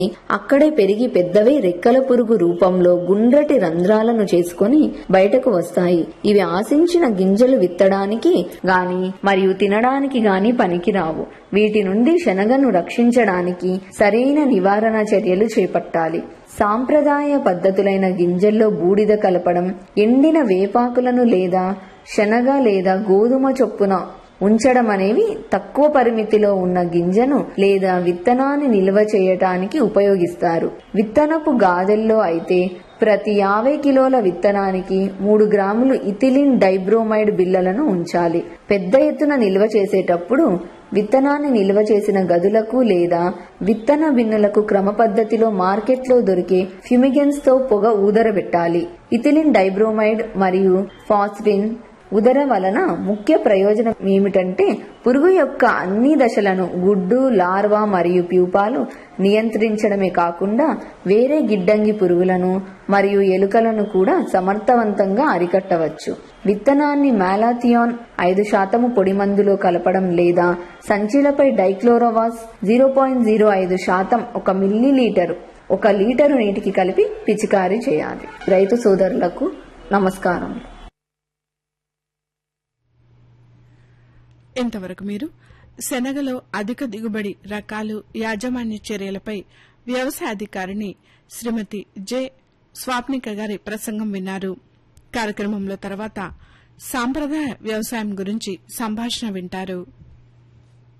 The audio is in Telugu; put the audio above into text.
అక్కడే పెరిగి పెద్దవై రెక్కల పురుగు రూపంలో గుండ్రటి రంధ్రాలను చేసుకొని బయటకు వస్తాయి ఇవి ఆశించిన గింజలు విత్తడానికి గాని మరియు తినడానికి గాని పనికిరావు వీటి నుండి శనగను రక్షించడానికి సరైన నివారణ చర్యలు చేపట్టాలి సాంప్రదాయ పద్ధతులైన గింజల్లో బూడిద కలపడం ఎండిన వేపాకులను లేదా శనగ లేదా గోధుమ చొప్పున ఉంచడం అనేవి తక్కువ పరిమితిలో ఉన్న గింజను లేదా విత్తనాన్ని నిల్వ చేయటానికి ఉపయోగిస్తారు విత్తనపు గాదెల్లో అయితే ప్రతి యాభై కిలోల విత్తనానికి మూడు గ్రాములు ఇథిలిన్ డైబ్రోమైడ్ బిళ్లలను ఉంచాలి పెద్ద ఎత్తున నిల్వ చేసేటప్పుడు విత్తనాన్ని నిల్వ చేసిన గదులకు లేదా విత్తన బిన్నులకు క్రమ పద్ధతిలో మార్కెట్లో దొరికే ఫ్యూమిగెన్స్ తో పొగ ఊదరబెట్టాలి ఇథిలిన్ డైబ్రోమైడ్ మరియు ఫాస్ఫిన్ ఉదర వలన ముఖ్య ప్రయోజనం ఏమిటంటే పురుగు యొక్క అన్ని దశలను గుడ్డు లార్వా మరియు ప్యూపాలు నియంత్రించడమే కాకుండా వేరే గిడ్డంగి పురుగులను మరియు ఎలుకలను కూడా సమర్థవంతంగా అరికట్టవచ్చు విత్తనాన్ని మాలాథియాన్ ఐదు శాతము పొడి మందులో కలపడం లేదా సంచిలపై డైక్లోరోవాస్ జీరో పాయింట్ జీరో ఐదు శాతం ఒక మిల్లీ లీటరు ఒక లీటరు నీటికి కలిపి పిచికారీ చేయాలి రైతు సోదరులకు నమస్కారం ఇంతవరకు మీరు శనగలో అధిక దిగుబడి రకాలు యాజమాన్య చర్యలపై వ్యవసాయ అధికారిని శ్రీమతి జె స్వాప్నిక గారి ప్రసంగం విన్నారు కార్యక్రమంలో తర్వాత సాంప్రదాయ వ్యవసాయం గురించి సంభాషణ వింటారు